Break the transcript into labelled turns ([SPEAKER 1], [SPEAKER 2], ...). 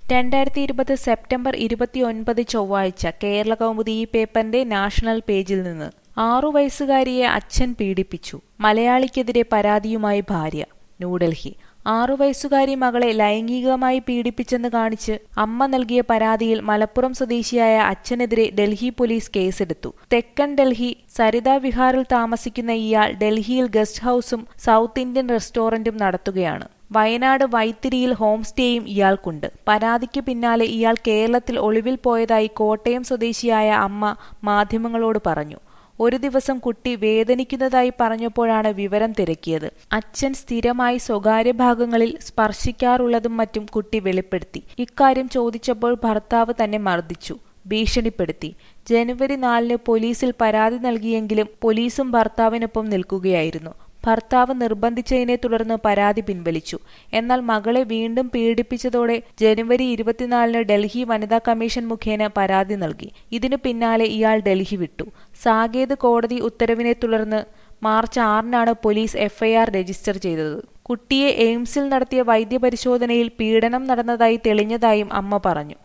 [SPEAKER 1] രണ്ടായിരത്തി ഇരുപത് സെപ്റ്റംബർ ഇരുപത്തിയൊൻപത് ചൊവ്വാഴ്ച കേരള കൗമുദി ഈ പേപ്പറിന്റെ നാഷണൽ പേജിൽ നിന്ന് ആറു വയസ്സുകാരിയെ അച്ഛൻ പീഡിപ്പിച്ചു മലയാളിക്കെതിരെ പരാതിയുമായി ഭാര്യ ന്യൂഡൽഹി ആറു വയസ്സുകാരി മകളെ ലൈംഗികമായി പീഡിപ്പിച്ചെന്ന് കാണിച്ച് അമ്മ നൽകിയ പരാതിയിൽ മലപ്പുറം സ്വദേശിയായ അച്ഛനെതിരെ ഡൽഹി പോലീസ് കേസെടുത്തു തെക്കൻ ഡൽഹി സരിത വിഹാറിൽ താമസിക്കുന്ന ഇയാൾ ഡൽഹിയിൽ ഗസ്റ്റ് ഹൌസും സൗത്ത് ഇന്ത്യൻ റെസ്റ്റോറന്റും നടത്തുകയാണ് വയനാട് വൈത്തിരിയിൽ ഹോം സ്റ്റേയും ഇയാൾക്കുണ്ട് പരാതിക്ക് പിന്നാലെ ഇയാൾ കേരളത്തിൽ ഒളിവിൽ പോയതായി കോട്ടയം സ്വദേശിയായ അമ്മ മാധ്യമങ്ങളോട് പറഞ്ഞു ഒരു ദിവസം കുട്ടി വേദനിക്കുന്നതായി പറഞ്ഞപ്പോഴാണ് വിവരം തിരക്കിയത് അച്ഛൻ സ്ഥിരമായി സ്വകാര്യ ഭാഗങ്ങളിൽ സ്പർശിക്കാറുള്ളതും മറ്റും കുട്ടി വെളിപ്പെടുത്തി ഇക്കാര്യം ചോദിച്ചപ്പോൾ ഭർത്താവ് തന്നെ മർദ്ദിച്ചു ഭീഷണിപ്പെടുത്തി ജനുവരി നാലിന് പോലീസിൽ പരാതി നൽകിയെങ്കിലും പോലീസും ഭർത്താവിനൊപ്പം നിൽക്കുകയായിരുന്നു ഭർത്താവ് നിർബന്ധിച്ചതിനെ തുടർന്ന് പരാതി പിൻവലിച്ചു എന്നാൽ മകളെ വീണ്ടും പീഡിപ്പിച്ചതോടെ ജനുവരി ഇരുപത്തിനാലിന് ഡൽഹി വനിതാ കമ്മീഷൻ മുഖേന പരാതി നൽകി ഇതിനു പിന്നാലെ ഇയാൾ ഡൽഹി വിട്ടു സാകേത് കോടതി ഉത്തരവിനെ തുടർന്ന് മാർച്ച് ആറിനാണ് പോലീസ് എഫ്ഐആർ രജിസ്റ്റർ ചെയ്തത് കുട്ടിയെ എയിംസിൽ നടത്തിയ വൈദ്യപരിശോധനയിൽ പീഡനം നടന്നതായി തെളിഞ്ഞതായും അമ്മ പറഞ്ഞു